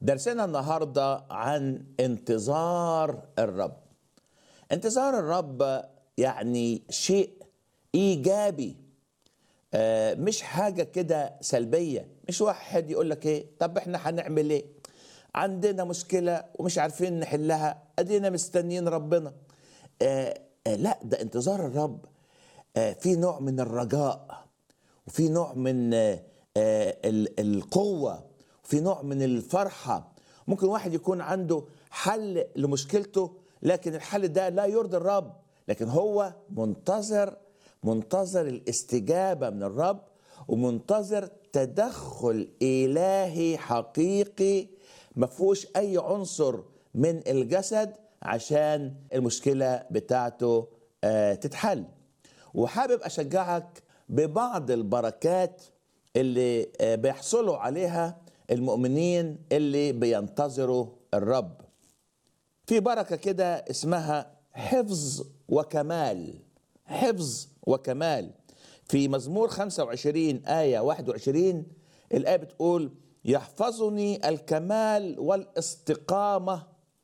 درسنا النهارده عن انتظار الرب انتظار الرب يعني شيء ايجابي آه، مش حاجه كده سلبيه مش واحد يقول لك ايه طب احنا هنعمل ايه عندنا مشكله ومش عارفين نحلها ادينا مستنيين ربنا آه، آه، لا ده انتظار الرب آه، في نوع من الرجاء وفي نوع من آه، آه، ال- القوة وفي نوع من الفرحة ممكن واحد يكون عنده حل لمشكلته لكن الحل ده لا يرضي الرب لكن هو منتظر منتظر الاستجابة من الرب ومنتظر تدخل إلهي حقيقي ما فيهوش أي عنصر من الجسد عشان المشكلة بتاعته آه، تتحل وحابب اشجعك ببعض البركات اللي آه، بيحصلوا عليها المؤمنين اللي بينتظروا الرب في بركه كده اسمها حفظ وكمال حفظ وكمال في مزمور 25 آية 21 الآية بتقول يحفظني الكمال والاستقامة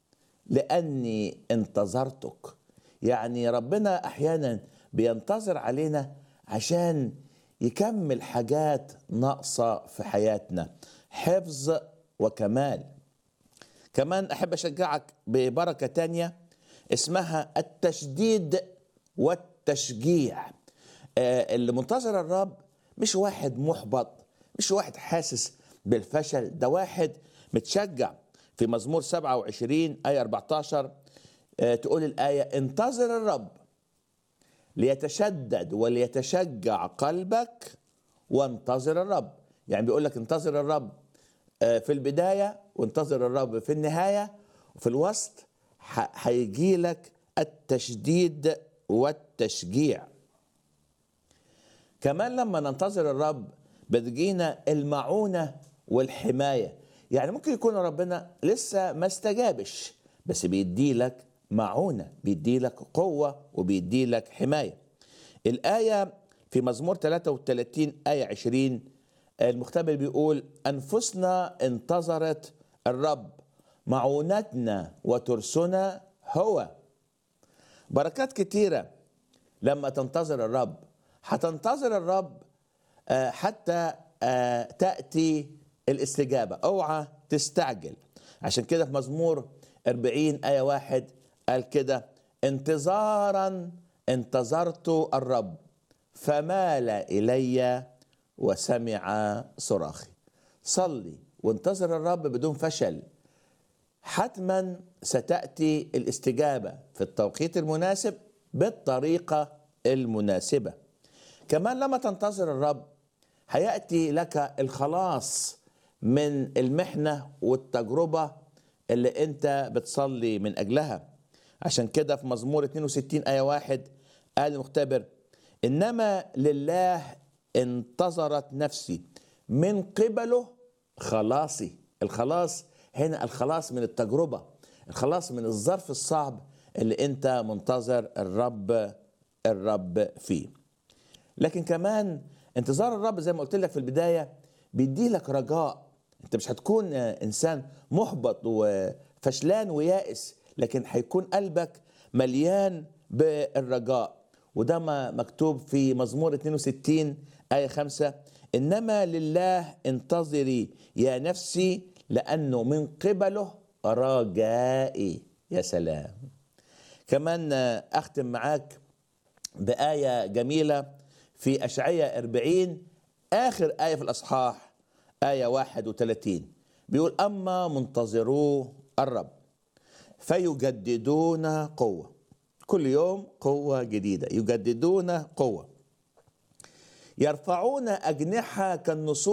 لاني انتظرتك يعني ربنا احيانا بينتظر علينا عشان يكمل حاجات ناقصه في حياتنا حفظ وكمال كمان احب اشجعك ببركه تانية اسمها التشديد والتشجيع آه، اللي منتظر الرب مش واحد محبط مش واحد حاسس بالفشل ده واحد متشجع في مزمور 27 آية 14 آه، تقول الآية انتظر الرب ليتشدد وليتشجع قلبك وانتظر الرب يعني بيقول لك انتظر الرب آه، في البداية وانتظر الرب في النهاية وفي الوسط ح- هيجي لك التشديد والتشجيع كمان لما ننتظر الرب بتجينا المعونة والحماية يعني ممكن يكون ربنا لسه ما استجابش بس بيدي لك معونة بيدي لك قوة وبيدي لك حماية الآية في مزمور 33 آية 20 المختبر بيقول أنفسنا انتظرت الرب معونتنا وترسنا هو بركات كتيرة لما تنتظر الرب هتنتظر الرب آه، حتى آه، تأتي الاستجابة اوعى تستعجل عشان كده في مزمور 40 آية واحد قال كده انتظارا انتظرت الرب فمال إلي وسمع صراخي صلي وانتظر الرب بدون فشل حتما ستاتي الاستجابه في التوقيت المناسب بالطريقه المناسبه كمان لما تنتظر الرب هياتي لك الخلاص من المحنه والتجربه اللي انت بتصلي من اجلها عشان كده في مزمور 62 ايه واحد قال المختبر انما لله انتظرت نفسي من قبله خلاصي الخلاص هنا الخلاص من التجربة الخلاص من الظرف الصعب اللي انت منتظر الرب الرب فيه لكن كمان انتظار الرب زي ما قلت لك في البداية بيدي لك رجاء انت مش هتكون آه، انسان محبط وفشلان ويائس لكن هيكون قلبك مليان بالرجاء وده ما مكتوب في مزمور 62 آية 5 إنما لله انتظري يا نفسي لأنه من قبله رجائي يا سلام كمان آه، أختم معاك بآية جميلة في أشعية 40 آخر آية في الأصحاح آية 31 بيقول أما منتظرو الرب فيجددون قوة كل يوم قوة جديدة يجددون قوة يرفعون أجنحة كالنسور